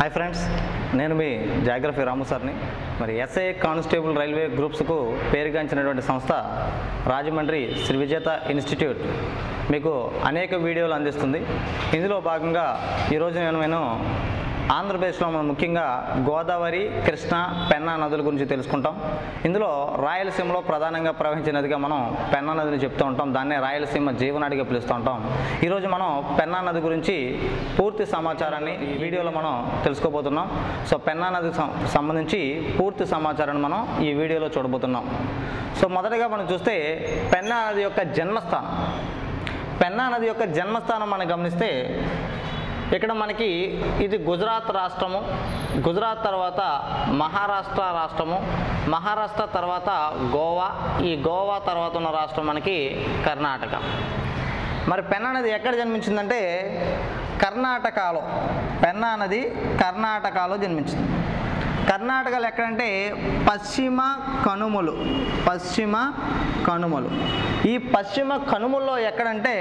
hi friends నేను మీ geography Ramu సార్ని మరి ఎస్ఐ కానిస్టేబుల్ రైల్వే గ్రూప్స్కు పేరుగాంచినటువంటి సంస్థ రాజమండ్రి శ్రీ విజేత ఇన్స్టిట్యూట్ మీకు అనేక వీడియోలు అందిస్తుంది ఇందులో భాగంగా ఈరోజు నేను నేను ఆంధ్రప్రదేశ్లో మనం ముఖ్యంగా గోదావరి కృష్ణ పెన్నా నదుల గురించి తెలుసుకుంటాం ఇందులో రాయలసీమలో ప్రధానంగా ప్రవహించే నదిగా మనం పెన్నా నదిని చెప్తూ ఉంటాం దాన్నే రాయలసీమ జీవనాడిగా పిలుస్తూ ఉంటాం ఈరోజు మనం పెన్నా నది గురించి పూర్తి సమాచారాన్ని ఈ వీడియోలో మనం తెలుసుకోబోతున్నాం సో పెన్నా నదికి సం- సంబంధించి పూర్తి సమాచారాన్ని మనం ఈ వీడియోలో చూడబోతున్నాం సో మొదటగా మనం చూస్తే పెన్నా నది యొక్క జన్మస్థానం పెన్నా నది యొక్క జన్మస్థానం మనం గమనిస్తే ఇక్కడ మనకి ఇది గుజరాత్ రాష్ట్రము గుజరాత్ తర్వాత మహారాష్ట్ర రాష్ట్రము మహారాష్ట్ర తర్వాత గోవా ఈ గోవా తర్వాత ఉన్న రాష్ట్రం మనకి కర్ణాటక మరి పెన్నా నది ఎక్కడ జన్మించిందంటే కర్ణాటకలో పెన్నా నది కర్ణాటకలో జన్మించింది కర్ణాటకలో ఎక్కడంటే పశ్చిమ కనుమలు పశ్చిమ కనుమలు ఈ పశ్చిమ కనుమల్లో ఎక్కడంటే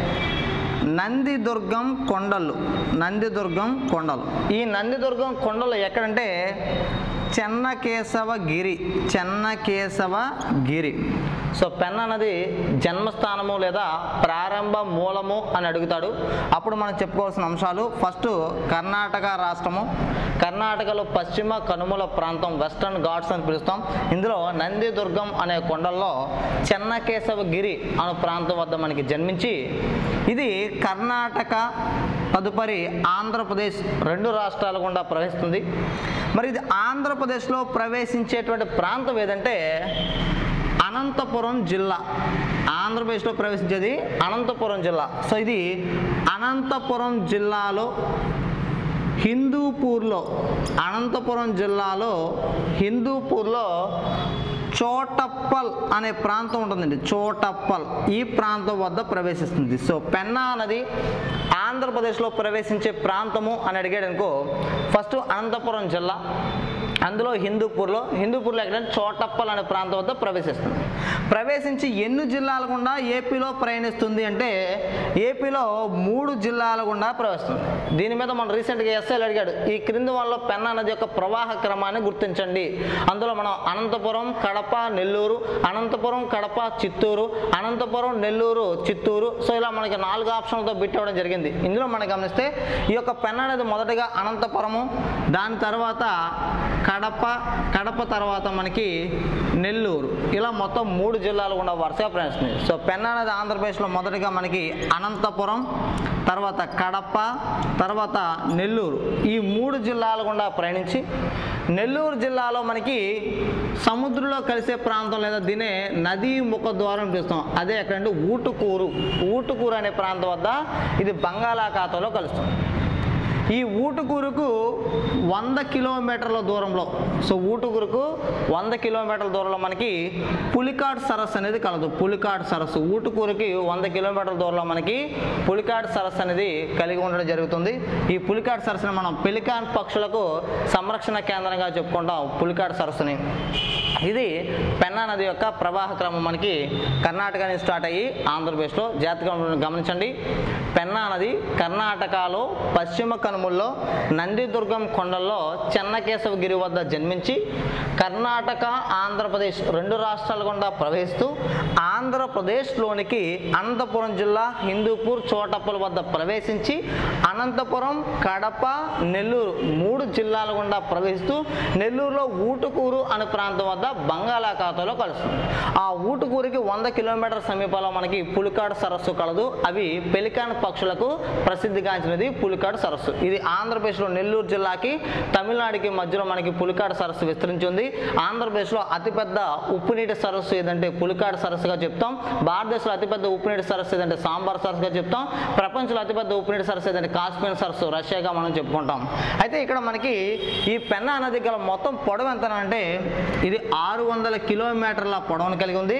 నందిదుర్గం కొండలు నందిదుర్గం కొండలు ఈ నందిదుర్గం కొండలు ఎక్కడంటే చెన్నకేశవ గిరి చెన్నకేశవ గిరి సో పెన్నా నది జన్మస్థానము లేదా ప్రారంభ మూలము అని అడుగుతాడు అప్పుడు మనం చెప్పుకోవాల్సిన అంశాలు ఫస్ట్ కర్ణాటక రాష్ట్రము కర్ణాటకలో పశ్చిమ కనుమల ప్రాంతం వెస్టర్న్ ఘాట్స్ అని పిలుస్తాం ఇందులో నందిదుర్గం అనే కొండల్లో చెన్నకేశవ గిరి అనే ప్రాంతం వద్ద మనకి జన్మించి ఇది కర్ణాటక తదుపరి ఆంధ్రప్రదేశ్ రెండు రాష్ట్రాల గుండా ప్రవహిస్తుంది మరి ఇది ఆంధ్రప్రదేశ్లో ప్రవేశించేటువంటి ప్రాంతం ఏదంటే అనంతపురం జిల్లా ఆంధ్రప్రదేశ్లో ప్రవేశించేది అనంతపురం జిల్లా సో ఇది అనంతపురం జిల్లాలో హిందూపూర్లో అనంతపురం జిల్లాలో హిందూపూర్లో చోటప్పల్ అనే ప్రాంతం ఉంటుందండి చోటప్పల్ ఈ ప్రాంతం వద్ద ప్రవేశిస్తుంది సో పెన్నా నది ఆంధ్రప్రదేశ్లో ప్రవేశించే ప్రాంతము అని అడిగాడు అనుకో ఫస్ట్ అనంతపురం జిల్లా అందులో హిందూపూర్లో హిందూపూర్లో ఎక్కడంటే చోటప్పల్ అనే ప్రాంతం వద్ద ప్రవేశిస్తుంది ప్రవేశించి ఎన్ని జిల్లాల గుండా ఏపీలో ప్రయాణిస్తుంది అంటే ఏపీలో మూడు జిల్లాల గుండా ప్రవేశిస్తుంది దీని మీద మనం రీసెంట్గా ఎస్ఐలు అడిగాడు ఈ క్రింది వాళ్ళలో పెన్నా నది యొక్క ప్రవాహ క్రమాన్ని గుర్తించండి అందులో మనం అనంతపురం కడప నెల్లూరు అనంతపురం కడప చిత్తూరు అనంతపురం నెల్లూరు చిత్తూరు సో ఇలా మనకి నాలుగు ఆప్షన్లతో బిట్ అవ్వడం జరిగింది ఇందులో మనం గమనిస్తే ఈ యొక్క పెన్నా నది మొదటగా అనంతపురము దాని తర్వాత కడప కడప తర్వాత మనకి నెల్లూరు ఇలా మొత్తం మూడు జిల్లాలు కూడా వరుసగా ప్రయాణిస్తుంది సో పెన్నా నది ఆంధ్రప్రదేశ్లో మొదటగా మనకి అనంతపురం తర్వాత కడప తర్వాత నెల్లూరు ఈ మూడు జిల్లాల గుండా ప్రయాణించి నెల్లూరు జిల్లాలో మనకి సముద్రంలో కలిసే ప్రాంతం లేదా దీనే నదీ ముఖ ద్వారం పిలుస్తాం అదే ఎక్కడంటే ఊటుకూరు ఊటుకూరు అనే ప్రాంతం వద్ద ఇది బంగాళాఖాతంలో కలుస్తుంది ఈ ఊటుకూరుకు వంద కిలోమీటర్ల దూరంలో సో ఊటుకూరుకు వంద కిలోమీటర్ల దూరంలో మనకి పులికాడ్ సరస్సు అనేది కలదు పులికాడ్ సరస్సు ఊటుకూరుకి వంద కిలోమీటర్ల దూరంలో మనకి పులికాడ్ సరస్సు అనేది కలిగి ఉండడం జరుగుతుంది ఈ పులికాడ్ సరస్సుని మనం పెలికాన్ పక్షులకు సంరక్షణ కేంద్రంగా చెప్పుకుంటాం పులికాడ్ సరస్సుని ఇది పెన్నా నది యొక్క ప్రవాహ క్రమం మనకి కర్ణాటక నుంచి స్టార్ట్ అయ్యి ఆంధ్రప్రదేశ్లో జాతీయ గమనించండి పెన్నా నది కర్ణాటకలో పశ్చిమ కనుమల్లో నందిదుర్గం కొండల్లో చెన్నకేశవగిరి వద్ద జన్మించి కర్ణాటక ఆంధ్రప్రదేశ్ రెండు రాష్ట్రాల గుండా ప్రవహిస్తూ ఆంధ్రప్రదేశ్లోనికి అనంతపురం జిల్లా హిందూపూర్ చోటప్పల వద్ద ప్రవేశించి అనంతపురం కడప నెల్లూరు మూడు జిల్లాల గుండా ప్రవహిస్తూ నెల్లూరులో ఊటుకూరు అనే ప్రాంతం వద్ద బంగాళాఖాతంలో కలుస్తుంది ఆ ఊటుకూరుకి వంద కిలోమీటర్ సమీపంలో మనకి పులికాడు సరస్సు కలదు అవి పెలికాన్ పక్షులకు ప్రసిద్ధిగాంచినది పులికాడు సరస్సు ఇది ఆంధ్రప్రదేశ్లో నెల్లూరు జిల్లాకి తమిళనాడుకి మధ్యలో మనకి పులికాడు సరస్సు విస్తరించి ఉంది ఆంధ్రప్రదేశ్లో అతిపెద్ద ఉప్పునీటి సరస్సు ఏదంటే పులికాడు సరస్సుగా చెప్తాం భారతదేశంలో అతిపెద్ద ఉప్పునీటి సరస్సు ఏదంటే సాంబార్ సరస్సుగా చెప్తాం ప్రపంచంలో అతిపెద్ద ఉప్పునీటి సరస్సు ఏదంటే కాశ్మీర్ సరస్సు రష్యాగా మనం చెప్పుకుంటాం అయితే ఇక్కడ మనకి ఈ పెన్నా నది గల మొత్తం పొడవు ఎంత అంటే ఇది ఆరు వందల కిలోమీటర్ల పొడవును కలిగి ఉంది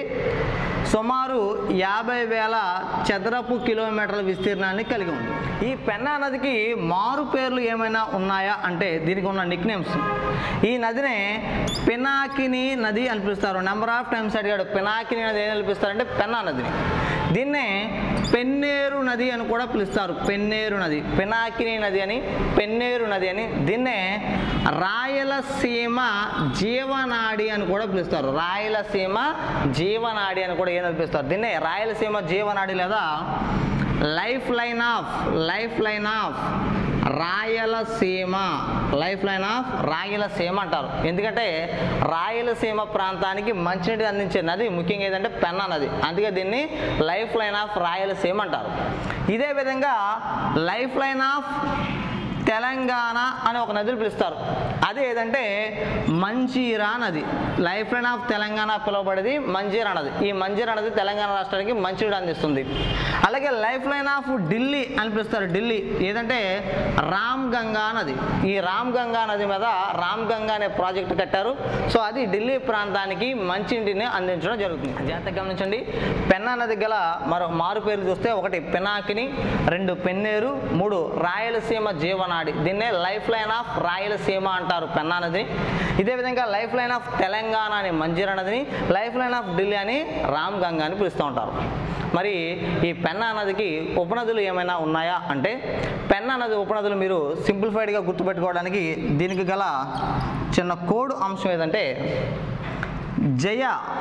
సుమారు యాభై వేల చదరపు కిలోమీటర్ల విస్తీర్ణాన్ని కలిగి ఉంది ఈ పెన్నా నదికి మారు పేర్లు ఏమైనా ఉన్నాయా అంటే దీనికి ఉన్న నిక్ నేమ్స్ ఈ నదినే పినాకిని నది అని పిలుస్తారు నెంబర్ ఆఫ్ టైమ్స్ అడిగాడు పినాకిని నది ఏం పిలుస్తారంటే పెన్నా నదిని దీన్నే పెన్నేరు నది అని కూడా పిలుస్తారు పెన్నేరు నది పినాకిని నది అని పెన్నేరు నది అని దీన్నే రాయలసీమ జీవనాడి అని కూడా పిలుస్తారు రాయలసీమ జీవనాడి అని కూడా ఏమని పిలుస్తారు దీన్నే రాయలసీమ జీవనాడి లేదా life line of life line of Rayalaseema life line of Rayalaseema అంటారు ఎందుకంటే రాయలసీమ ప్రాంతానికి మంచినీటి అందించే నది ముఖ్యంగా ఏదంటే పెన్నా నది అందుకే దీన్ని లైఫ్ లైన్ ఆఫ్ రాయలసీమ అంటారు ఇదే విధంగా లైఫ్ లైన్ ఆఫ్ తెలంగాణ అని ఒక నదిని పిలుస్తారు అది ఏదంటే మంజీరా నది లైఫ్ లైన్ ఆఫ్ తెలంగాణ పిలువబడేది మంజీరా నది ఈ మంజీరా నది తెలంగాణ రాష్ట్రానికి మంచినీడు అందిస్తుంది అలాగే లైఫ్ లైన్ ఆఫ్ ఢిల్లీ అని పిలుస్తారు ఢిల్లీ ఏదంటే రామ్ గంగా నది ఈ రామ్ గంగా నది మీద రామ్ గంగా అనే ప్రాజెక్ట్ కట్టారు సో అది ఢిల్లీ ప్రాంతానికి మంచినీటిని అందించడం జరుగుతుంది జాగ్రత్తగా గమనించండి పెన్నా నది గల మరో మారు పేర్లు చూస్తే ఒకటి పినాకిని రెండు పెన్నేరు మూడు రాయలసీమ జీవనాడి దీన్నే లైఫ్ లైన్ ఆఫ్ రాయలసీమ అంటారు పెన్నా నదిని ఇదే విధంగా లైఫ్ లైన్ ఆఫ్ తెలంగాణ అని మంజీరా నదిని లైఫ్ లైన్ ఆఫ్ ఢిల్లీ అని రామ్ గంగా అని పిలుస్తూ ఉంటారు మరి ఈ పెన్నా నదికి ఉపనదులు ఏమైనా ఉన్నాయా అంటే పెన్నా నది ఉపనదులు మీరు సింప్లిఫైడ్గా గుర్తుపెట్టుకోవడానికి దీనికి గల చిన్న కోడ్ అంశం ఏదంటే జయ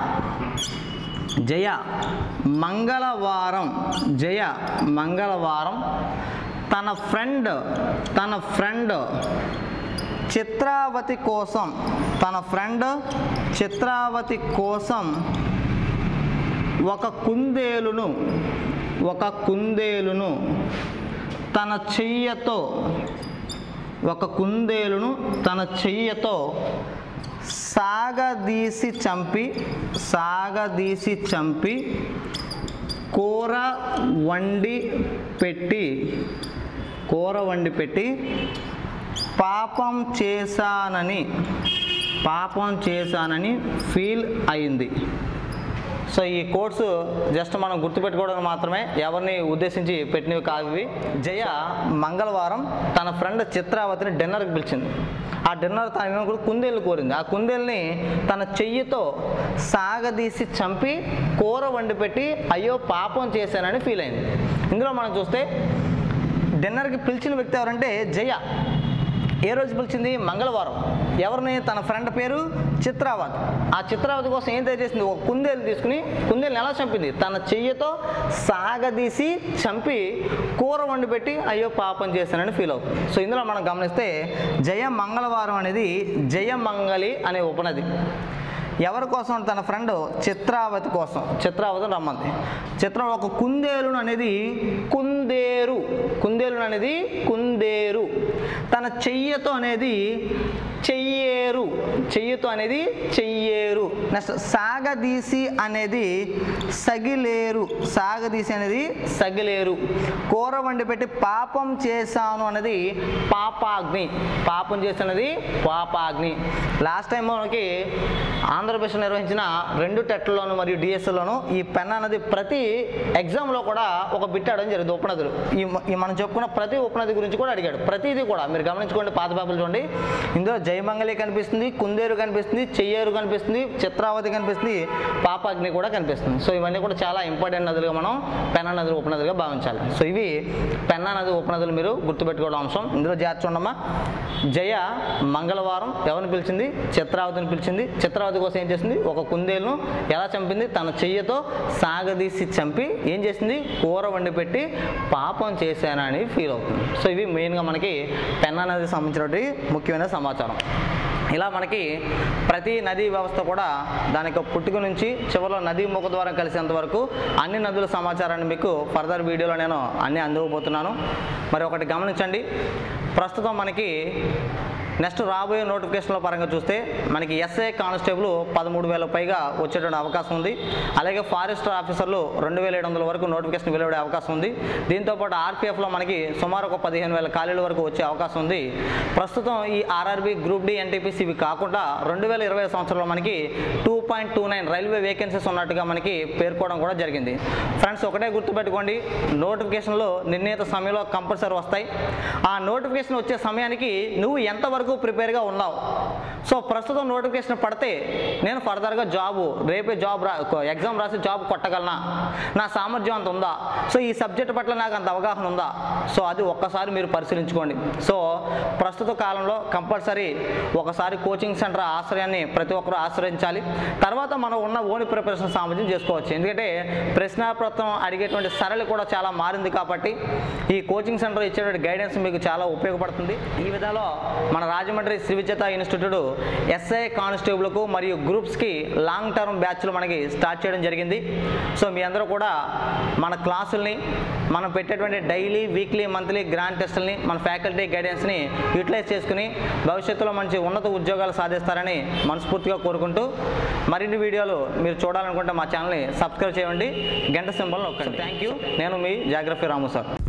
జయ మంగళవారం జయ మంగళవారం తన ఫ్రెండ్ తన ఫ్రెండ్ చిత్రావతి కోసం తన ఫ్రెండ్ చిత్రావతి కోసం ఒక కుందేలును ఒక కుందేలును తన చెయ్యతో ఒక కుందేలును తన చెయ్యతో సాగదీసి చంపి సాగదీసి చంపి కూర వండి పెట్టి కూర వండి పెట్టి పాపం చేశానని పాపం చేశానని ఫీల్ అయింది సో ఈ కోర్సు జస్ట్ మనం గుర్తుపెట్టుకోవడం మాత్రమే ఎవరిని ఉద్దేశించి పెట్టినవి కావు ఇవి జయ మంగళవారం తన ఫ్రెండ్ చిత్రావతిని డిన్నర్కి పిలిచింది ఆ డిన్నర్ తన ఏమో కూడా కుందేలు కోరింది ఆ కుందేల్ని తన చెయ్యితో సాగదీసి చంపి కూర వండి పెట్టి అయ్యో పాపం చేశానని ఫీల్ అయింది ఇందులో మనం చూస్తే డిన్నర్కి పిలిచిన వ్యక్తి ఎవరంటే జయ ఏ రోజు పిలిచింది మంగళవారం ఎవరిని తన ఫ్రెండ్ పేరు చిత్రావతి ఆ చిత్రావతి కోసం ఏం చేసింది ఒక కుందేలు తీసుకుని కుందేలుని ఎలా చంపింది తన చెయ్యితో సాగదీసి చంపి కూర వండి పెట్టి అయ్యో పాపం చేశానని ఫీల్ అవుతుంది సో ఇందులో మనం గమనిస్తే జయ మంగళవారం అనేది జయమంగళి అనే ఉపనది ఎవరి కోసం తన ఫ్రెండ్ చిత్రావతి కోసం చిత్రావతిని రమ్మంది చిత్ర ఒక కుందేలును అనేది కుందేరు కుందేలును అనేది కుందేరు తన చెయ్యతో అనేది చెయ్యేరు చెయ్యతో అనేది చెయ్యేరు నెక్స్ట్ సాగదీసి అనేది సగిలేరు సాగదీసి అనేది సగిలేరు కూర వండి పెట్టి పాపం చేశాను అనేది పాపాగ్ని పాపం చేసినది పాపాగ్ని లాస్ట్ టైం మనకి ఆంధ్రప్రదేశ్ నిర్వహించిన రెండు టెట్లలోను మరియు డిఎస్ఎల్లోను ఈ పెన్ అన్నది ప్రతి ఎగ్జామ్లో కూడా ఒక బిట్ అడగడం జరిగింది ఉపనదులు ఈ మ- ఈ మనం చెప్పుకున్న ప్రతి ఉపనది గురించి కూడా అడిగాడు ప్రతిదీ కూడా మీరు గమనించుకోండి పాత పేపర్లు చూడండి ఇందులో జయమంగళి కనిపిస్తుంది కుందేరు కనిపిస్తుంది చెయ్యేరు కనిపిస్తుంది చిత్రావతి కనిపిస్తుంది పాపాగ్ని కూడా కనిపిస్తుంది సో ఇవన్నీ కూడా చాలా ఇంపార్టెంట్ నదులుగా మనం పెన్నా నదులు ఉపనదులుగా భావించాలి సో ఇవి పెన్నా నది ఉపనదులు మీరు గుర్తుపెట్టుకోవడం అంశం ఇందులో జాగ్రత్త ఉండమ్మా జయ మంగళవారం ఎవరిని పిలిచింది చిత్రావతిని పిలిచింది చిత్రావతి కోసం ఏం చేసింది ఒక కుందేలును ఎలా చంపింది తన చెయ్యతో సాగదీసి చంపి ఏం చేసింది కూర వండి పెట్టి పాపం చేశానని ఫీల్ అవుతుంది సో ఇవి మెయిన్గా మనకి పెన్నా నదికి సంబంధించినటువంటి ముఖ్యమైన సమాచారం ఇలా మనకి ప్రతి నదీ వ్యవస్థ కూడా దాని యొక్క పుట్టుక నుంచి చివరిలో నదీ ముఖ ద్వారా కలిసేంత వరకు అన్ని నదుల సమాచారాన్ని మీకు ఫర్దర్ వీడియోలో నేను అన్ని అందివ్వబోతున్నాను మరి ఒకటి గమనించండి ప్రస్తుతం మనకి నెక్స్ట్ రాబోయే నోటిఫికేషన్ల పరంగా చూస్తే మనకి ఎస్ఐ కానిస్టేబుల్ పదమూడు వేల పైగా వచ్చేటువంటి అవకాశం ఉంది అలాగే ఫారెస్టర్ ఆఫీసర్లు రెండు వేల ఏడు వందల వరకు నోటిఫికేషన్ వెలువడే అవకాశం ఉంది దీంతోపాటు ఆర్పిఎఫ్లో మనకి సుమారు ఒక పదిహేను వేల ఖాళీల వరకు వచ్చే అవకాశం ఉంది ప్రస్తుతం ఈ ఆర్ఆర్బి గ్రూప్ డి ఎన్టీపీసీ ఇవి కాకుండా రెండు వేల ఇరవై సంవత్సరంలో మనకి two point two nine railway vacancies ఉన్నట్టుగా మనకి పేర్కోవడం కూడా జరిగింది ఫ్రెండ్స్ ఒకటే గుర్తుపెట్టుకోండి నోటిఫికేషన్లో నిర్ణీత సమయంలో కంపల్సరీ వస్తాయి ఆ నోటిఫికేషన్ వచ్చే సమయానికి నువ్వు ఎంతవరకు వరకు ప్రిపేర్గా ఉన్నావు సో ప్రస్తుతం నోటిఫికేషన్ పడితే నేను ఫర్దర్గా జాబు రేపే జాబ్ రా ఎగ్జామ్ రాసి జాబ్ కొట్టగలనా నా సామర్థ్యం అంత ఉందా సో ఈ సబ్జెక్ట్ పట్ల నాకు అంత అవగాహన ఉందా సో అది ఒక్కసారి మీరు పరిశీలించుకోండి సో ప్రస్తుత కాలంలో కంపల్సరీ ఒకసారి కోచింగ్ సెంటర్ ఆశ్రయాన్ని ప్రతి ఒక్కరూ ఆశ్రయించాలి తర్వాత మనం ఉన్న ఓని ప్రిపరేషన్ సామర్థ్యం చేసుకోవచ్చు ఎందుకంటే ప్రశ్నాపత్రం అడిగేటువంటి సరళి కూడా చాలా మారింది కాబట్టి ఈ కోచింగ్ సెంటర్ ఇచ్చేటువంటి గైడెన్స్ మీకు చాలా ఉపయోగపడుతుంది ఈ విధాలో మన రాజమండ్రి శ్రీ విజేత ఇన్స్టిట్యూట్ ఎస్ఐ కానిస్టేబుల్కు మరియు గ్రూప్స్కి లాంగ్ టర్మ్ బ్యాచ్లు మనకి స్టార్ట్ చేయడం జరిగింది సో మీ అందరూ కూడా మన క్లాసుల్ని మనం పెట్టేటువంటి డైలీ వీక్లీ మంత్లీ గ్రాండ్ టెస్టుల్ని మన ఫ్యాకల్టీ గైడెన్స్ని యూటిలైజ్ చేసుకుని భవిష్యత్తులో మంచి ఉన్నత ఉద్యోగాలు సాధిస్తారని మనస్ఫూర్తిగా కోరుకుంటూ మరిన్ని వీడియోలు మీరు చూడాలనుకుంటే మా ఛానల్ని సబ్స్క్రైబ్ చేయండి గంట సింబల్ నొక్కండి థ్యాంక్ యూ నేను మీ జాగ్రఫీ రాము సార్